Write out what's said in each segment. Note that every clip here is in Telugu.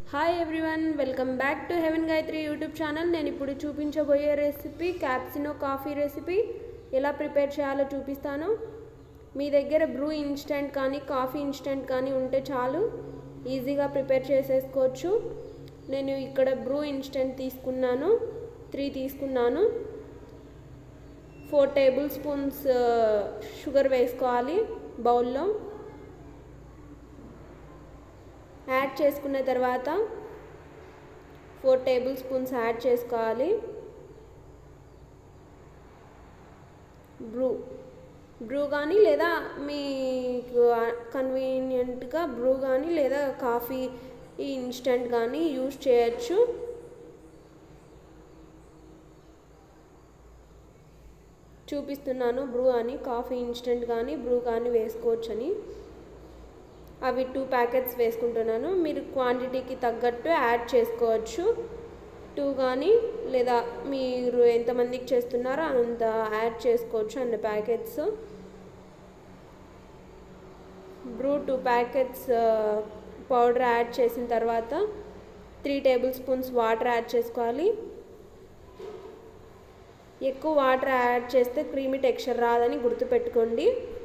hi everyone welcome back to heaven Gayatri YouTube channel నేను ఇప్పుడు చూపించబోయే రెసిపీ క్యాప్సినో కాఫీ రెసిపీ ఎలా ప్రిపేర్ చేయాలో చూపిస్తాను మీ దగ్గర బ్రూ ఇన్స్టెంట్ కానీ కాఫీ ఇన్స్టెంట్ కానీ ఉంటే చాలు ఈజీగా ప్రిపేర్ చేసేసుకోవచ్చు నేను ఇక్కడ బ్రూ ఇన్స్టెంట్ తీసుకున్నాను త్రీ తీసుకున్నాను ఫోర్ టేబుల్ స్పూన్స్ షుగర్ వేసుకోవాలి బౌల్లో యాడ్ చేసుకున్న తర్వాత ఫోర్ టేబుల్ స్పూన్స్ యాడ్ చేసుకోవాలి బ్రూ బ్రూ కానీ లేదా మీకు కన్వీనియంట్గా బ్రూ కానీ లేదా కాఫీ ఇన్స్టెంట్ కానీ యూజ్ చేయొచ్చు చూపిస్తున్నాను బ్రూ అని కాఫీ ఇన్స్టెంట్ కానీ బ్రూ కానీ వేసుకోవచ్చని అవి టూ ప్యాకెట్స్ వేసుకుంటున్నాను మీరు క్వాంటిటీకి తగ్గట్టు యాడ్ చేసుకోవచ్చు టూ కానీ లేదా మీరు ఎంతమందికి చేస్తున్నారో అంత యాడ్ చేసుకోవచ్చు అన్ని packets Bru two packets powder add చేసిన తర్వాత three tablespoons water add చేసుకోవాలి ఎక్కువ వాటర్ యాడ్ చేస్తే క్రీమీ టెక్స్చర్ రాదని గుర్తుపెట్టుకోండి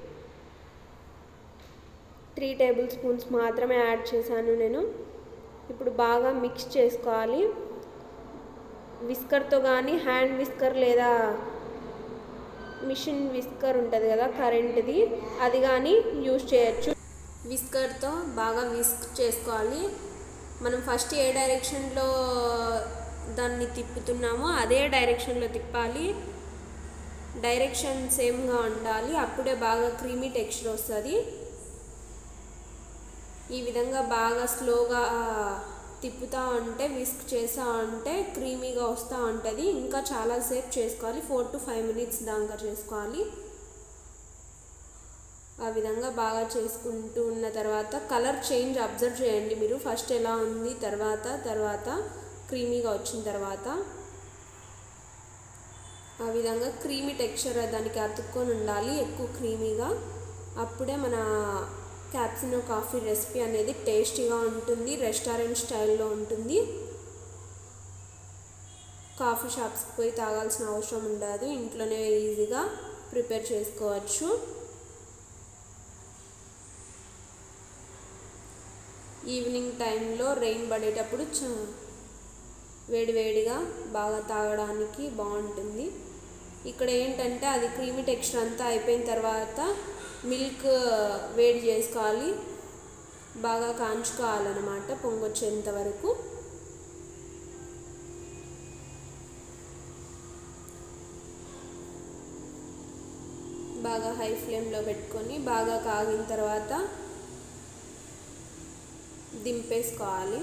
త్రీ టేబుల్ స్పూన్స్ మాత్రమే యాడ్ చేశాను నేను ఇప్పుడు బాగా మిక్స్ చేసుకోవాలి విస్కర్తో కానీ హ్యాండ్ విస్కర్ లేదా మిషన్ విస్కర్ ఉంటుంది కదా కరెంట్ది అది కానీ యూజ్ చేయొచ్చు విస్కర్తో బాగా విస్క్ చేసుకోవాలి మనం ఫస్ట్ ఏ డైరెక్షన్లో దాన్ని తిప్పుతున్నామో అదే డైరెక్షన్లో తిప్పాలి డైరెక్షన్ సేమ్గా ఉండాలి అప్పుడే బాగా క్రీమీ టెక్స్చర్ వస్తుంది ఈ విధంగా బాగా స్లోగా తిప్పుతూ ఉంటే విస్క్ చేస్తూ ఉంటే క్రీమీగా వస్తూ ఉంటుంది ఇంకా చాలాసేపు చేసుకోవాలి ఫోర్ టు ఫైవ్ మినిట్స్ దాకా చేసుకోవాలి ఆ విధంగా బాగా చేసుకుంటూ ఉన్న తర్వాత కలర్ చేంజ్ అబ్జర్వ్ చేయండి మీరు ఫస్ట్ ఎలా ఉంది తర్వాత తర్వాత క్రీమీగా వచ్చిన తర్వాత ఆ విధంగా క్రీమీ టెక్స్చర్ దానికి అతుక్కొని ఉండాలి ఎక్కువ క్రీమీగా అప్పుడే మన క్యాప్సినో కాఫీ రెసిపీ అనేది టేస్టీగా ఉంటుంది రెస్టారెంట్ స్టైల్లో ఉంటుంది కాఫీ షాప్స్కి పోయి తాగాల్సిన అవసరం ఉండదు ఇంట్లోనే ఈజీగా ప్రిపేర్ చేసుకోవచ్చు ఈవినింగ్ టైంలో రెయిన్ పడేటప్పుడు వేడివేడిగా బాగా తాగడానికి బాగుంటుంది ఇక్కడ ఏంటంటే అది క్రీమీ టెక్స్చర్ అంతా అయిపోయిన తర్వాత మిల్క్ వేడి చేసుకోవాలి బాగా కాంచుకోవాలన్నమాట పొంగొచ్చేంత వరకు బాగా హై ఫ్లేమ్లో పెట్టుకొని బాగా కాగిన తర్వాత దింపేసుకోవాలి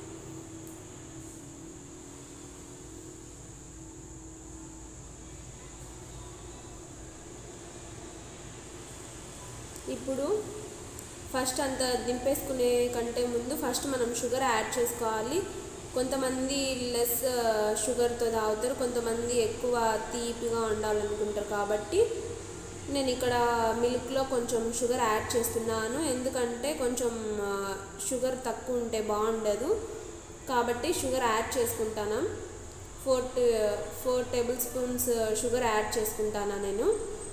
ఇప్పుడు ఫస్ట్ అంత దింపేసుకునే కంటే ముందు ఫస్ట్ మనం షుగర్ యాడ్ చేసుకోవాలి కొంతమంది లెస్ షుగర్తో తాగుతారు కొంతమంది ఎక్కువ తీపిగా ఉండాలనుకుంటారు కాబట్టి నేను ఇక్కడ మిల్క్లో కొంచెం షుగర్ యాడ్ చేస్తున్నాను ఎందుకంటే కొంచెం షుగర్ తక్కువ ఉంటే బాగుండదు కాబట్టి షుగర్ యాడ్ చేసుకుంటాను four four tablespoons sugar add చేసుకుంటాను నేను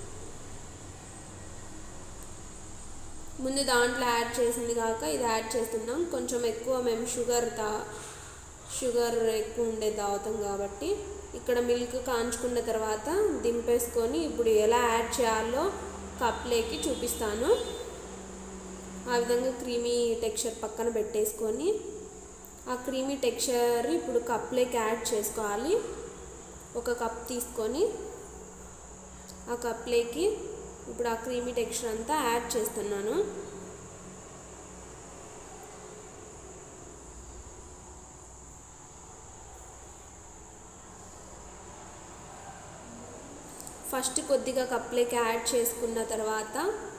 ముందు దాంట్లో యాడ్ చేసింది కాక ఇది యాడ్ చేస్తున్నాం కొంచెం ఎక్కువ మేము షుగర్ తా షుగర్ ఎక్కువ ఉండేది తాగుతాం కాబట్టి ఇక్కడ మిల్క్ కాంచుకున్న తర్వాత దింపేసుకొని ఇప్పుడు ఎలా యాడ్ చేయాలో కప్లేకి చూపిస్తాను ఆ విధంగా క్రీమీ టెక్స్చర్ పక్కన పెట్టేసుకొని ఆ క్రీమీ టెక్స్చర్ ఇప్పుడు కప్లేకి యాడ్ చేసుకోవాలి ఒక కప్ తీసుకొని ఆ కప్లేకి ఇప్పుడు ఆ క్రీమీ టెక్స్చర్ అంతా యాడ్ చేస్తున్నాను ఫస్ట్ కొద్దిగా కప్లేకి యాడ్ చేసుకున్న తర్వాత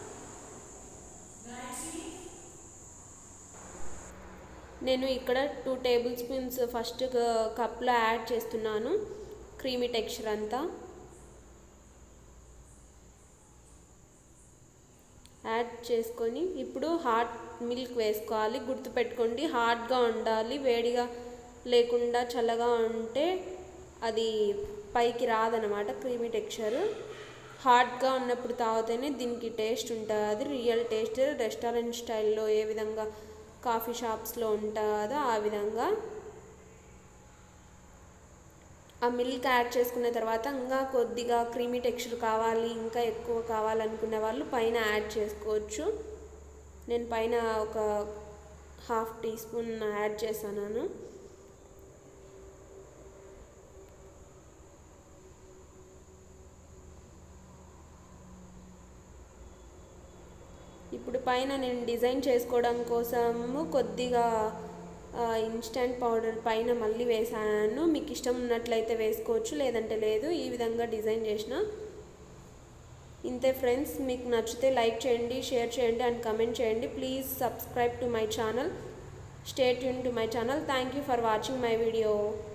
నేను ఇక్కడ టూ టేబుల్ స్పూన్స్ ఫస్ట్ కప్లో యాడ్ చేస్తున్నాను క్రీమీ టెక్స్చర్ అంతా యాడ్ చేసుకొని ఇప్పుడు హాట్ మిల్క్ వేసుకోవాలి గుర్తుపెట్టుకోండి హాట్గా ఉండాలి వేడిగా లేకుండా చల్లగా ఉంటే అది పైకి రాదనమాట క్రీమీ టెక్స్చర్ హాట్గా ఉన్నప్పుడు తాగితేనే దీనికి టేస్ట్ ఉంటుంది రియల్ టేస్ట్ రెస్టారెంట్ స్టైల్లో ఏ విధంగా కాఫీ షాప్స్లో ఉంటుందో ఆ విధంగా ఆ మిల్క్ యాడ్ చేసుకున్న తర్వాత ఇంకా కొద్దిగా క్రీమీ టెక్స్చర్ కావాలి ఇంకా ఎక్కువ కావాలనుకునే వాళ్ళు పైన యాడ్ చేసుకోవచ్చు నేను పైన ఒక హాఫ్ టీ స్పూన్ యాడ్ చేశాను ఇప్పుడు పైన నేను డిజైన్ చేసుకోవడం కోసము కొద్దిగా ఇన్స్టంట్ పౌడర్ పైన మళ్ళీ వేసాను మీకు ఇష్టం ఉన్నట్లయితే వేసుకోవచ్చు లేదంటే లేదు ఈ విధంగా డిజైన్ చేసిన ఇంతే ఫ్రెండ్స్ మీకు నచ్చితే లైక్ చేయండి షేర్ చేయండి అండ్ కమెంట్ చేయండి please subscribe to my channel stay tune to my channel thank you for watching my video